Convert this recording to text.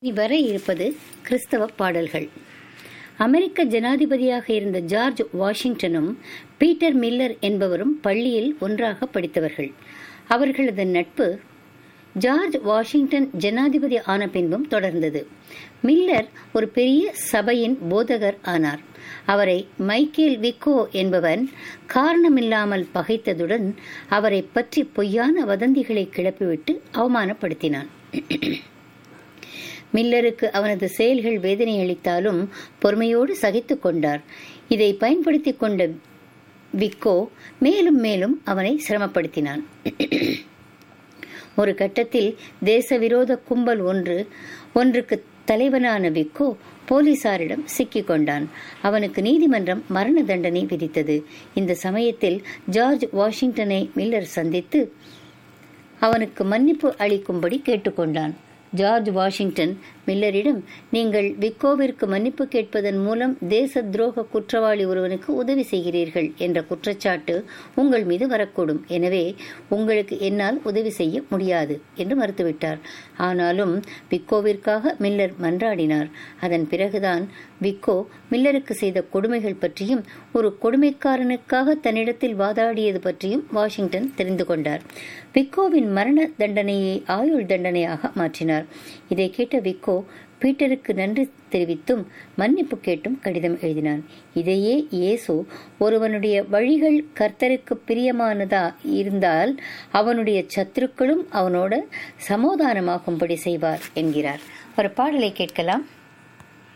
இனி வர இருப்பது கிறிஸ்தவ பாடல்கள் அமெரிக்க ஜனாதிபதியாக இருந்த ஜார்ஜ் வாஷிங்டனும் பீட்டர் மில்லர் என்பவரும் பள்ளியில் ஒன்றாக படித்தவர்கள் அவர்களது நட்பு ஜார்ஜ் வாஷிங்டன் ஜனாதிபதி ஆன பின்பும் தொடர்ந்தது மில்லர் ஒரு பெரிய சபையின் போதகர் ஆனார் அவரை மைக்கேல் விக்கோ என்பவன் காரணமில்லாமல் பகைத்ததுடன் அவரை பற்றி பொய்யான வதந்திகளை கிளப்பிவிட்டு அவமானப்படுத்தினான் மில்லருக்கு அவனது செயல்கள் வேதனை அளித்தாலும் பொறுமையோடு சகித்து கொண்டார் இதை பயன்படுத்தி கொண்ட விக்கோ மேலும் மேலும் அவனை சிரமப்படுத்தினான் ஒரு கட்டத்தில் தேசவிரோத கும்பல் ஒன்று ஒன்றுக்கு தலைவனான விக்கோ போலீசாரிடம் சிக்கிக் கொண்டான் அவனுக்கு நீதிமன்றம் மரண தண்டனை விதித்தது இந்த சமயத்தில் ஜார்ஜ் வாஷிங்டனை மில்லர் சந்தித்து அவனுக்கு மன்னிப்பு அளிக்கும்படி கேட்டுக்கொண்டான் ஜார்ஜ் வாஷிங்டன் மில்லரிடம் நீங்கள் விக்கோவிற்கு மன்னிப்பு கேட்பதன் மூலம் தேச துரோக குற்றவாளி ஒருவனுக்கு உதவி செய்கிறீர்கள் என்ற குற்றச்சாட்டு உங்கள் மீது வரக்கூடும் எனவே உங்களுக்கு என்னால் உதவி செய்ய முடியாது என்று மறுத்துவிட்டார் ஆனாலும் விக்கோவிற்காக மில்லர் மன்றாடினார் அதன் பிறகுதான் விக்கோ மில்லருக்கு செய்த கொடுமைகள் பற்றியும் ஒரு கொடுமைக்காரனுக்காக தன்னிடத்தில் வாதாடியது பற்றியும் வாஷிங்டன் தெரிந்து கொண்டார் விக்கோவின் மரண தண்டனையை ஆயுள் தண்டனையாக மாற்றினார் இதை கேட்ட விக்கோ பீட்டருக்கு நன்றி தெரிவித்தும் மன்னிப்பு கேட்டும் கடிதம் எழுதினான் இதையே இயேசு ஒருவனுடைய வழிகள் கர்த்தருக்கு பிரியமானதா இருந்தால் அவனுடைய சத்துருக்களும் அவனோட சமாதானமாகும்படி செய்வார் என்கிறார் ஒரு பாடலை கேட்கலாம்